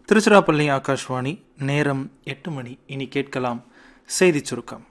திருச்சிராப்பள்ளி ஆகாஷ்வாணி நேரம் எட்டு மணி இனி கேட்கலாம் செய்திச் சுருக்கம்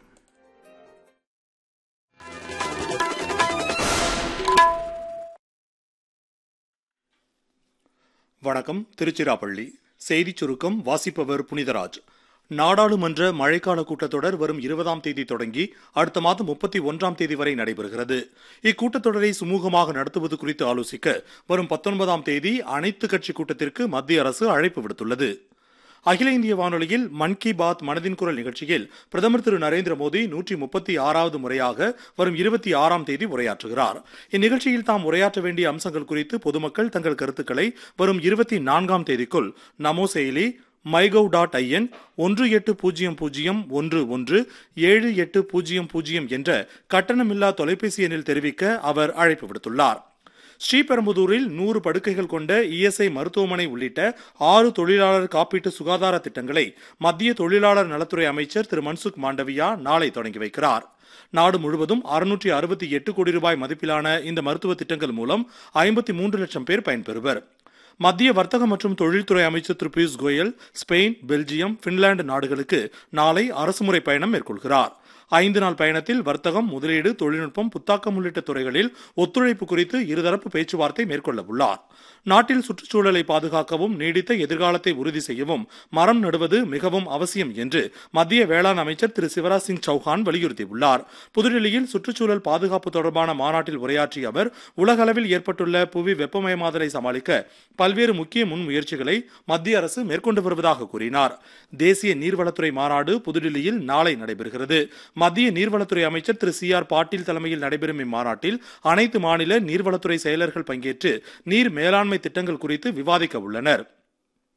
வணக்கம் திருச்சிராப்பள்ளி செய்திச் சுருக்கம் வாசிப்பவர் புனிதராஜ் நாடாளுமன்ற மழைக்கால கூட்டத்தொடர் வரும் இருபதாம் தேதி தொடங்கி அடுத்த மாதம் முப்பத்தி ஒன்றாம் தேதி வரை நடைபெறுகிறது இக்கூட்டத்தொடரை சுமூகமாக நடத்துவது குறித்து ஆலோசிக்க வரும் பத்தொன்பதாம் தேதி அனைத்து கட்சி கூட்டத்திற்கு மத்திய அரசு அழைப்பு விடுத்துள்ளது அகில இந்திய வானொலியில் மன் கி பாத் மனதின் குரல் நிகழ்ச்சியில் பிரதமர் திரு நரேந்திர மோடி நூற்றி முப்பத்தி ஆறாவது முறையாக வரும் இருபத்தி ஆறாம் தேதி உரையாற்றுகிறார் இந்நிகழ்ச்சியில் தாம் உரையாற்ற வேண்டிய அம்சங்கள் குறித்து பொதுமக்கள் தங்கள் கருத்துக்களை வரும் இருபத்தி நான்காம் தேதிக்குள் நமோ செயலி மைகவ் டாட் ஐஎன் ஒன்று எட்டு பூஜ்ஜியம் பூஜ்ஜியம் ஒன்று ஒன்று ஏழு எட்டு பூஜ்ஜியம் பூஜ்ஜியம் என்ற கட்டணமில்லா தொலைபேசி எண்ணில் தெரிவிக்க அவர் அழைப்பு விடுத்துள்ளார் ஸ்ரீபெரும்புதூரில் நூறு படுக்கைகள் கொண்ட இஎஸ்ஐ மருத்துவமனை உள்ளிட்ட ஆறு தொழிலாளர் காப்பீட்டு சுகாதார திட்டங்களை மத்திய தொழிலாளர் நலத்துறை அமைச்சர் திரு மன்சுக் மாண்டவியா நாளை தொடங்கி வைக்கிறார் நாடு முழுவதும் அறுநூற்றி அறுபத்தி எட்டு கோடி ரூபாய் மதிப்பிலான இந்த மருத்துவ திட்டங்கள் மூலம் ஐம்பத்தி மூன்று லட்சம் பேர் பயன்பெறுவர் மத்திய வர்த்தக மற்றும் தொழில்துறை அமைச்சர் Thiru Piyush Goyal Spain Belgium Finland நாடுகளுக்கு நாளை அரசுமுறை பயணம் மேற்கொள்கிறார் ஐந்து நாள் பயணத்தில் வர்த்தகம் முதலீடு தொழில்நுட்பம் புத்தாக்கம் உள்ளிட்ட துறைகளில் ஒத்துழைப்பு குறித்து இருதரப்பு பேச்சுவார்த்தை மேற்கொள்ள உள்ளார் நாட்டில் சுற்றுச்சூழலை பாதுகாக்கவும் நீடித்த எதிர்காலத்தை உறுதி செய்யவும் மரம் நடுவது மிகவும் அவசியம் என்று மத்திய வேளாண் அமைச்சர் திரு சிவராஜ் சிங் சௌஹான் வலியுறுத்தியுள்ளார் புதுடில்லியில் சுற்றுச்சூழல் பாதுகாப்பு தொடர்பான மாநாட்டில் உரையாற்றிய அவர் உலகளவில் ஏற்பட்டுள்ள புவி வெப்பமயமாதலை சமாளிக்க பல்வேறு முக்கிய முன்முயற்சிகளை மத்திய அரசு மேற்கொண்டு வருவதாக கூறினார் தேசிய நீர்வளத்துறை மாநாடு புதுடில்லியில் நாளை நடைபெறுகிறது மத்திய நீர்வளத்துறை அமைச்சர் திரு சி ஆர் பாட்டீல் தலைமையில் நடைபெறும் இம்மாநாட்டில் அனைத்து மாநில நீர்வளத்துறை செயலர்கள் பங்கேற்று நீர் மேலாண்மை திட்டங்கள் குறித்து விவாதிக்க உள்ளனர்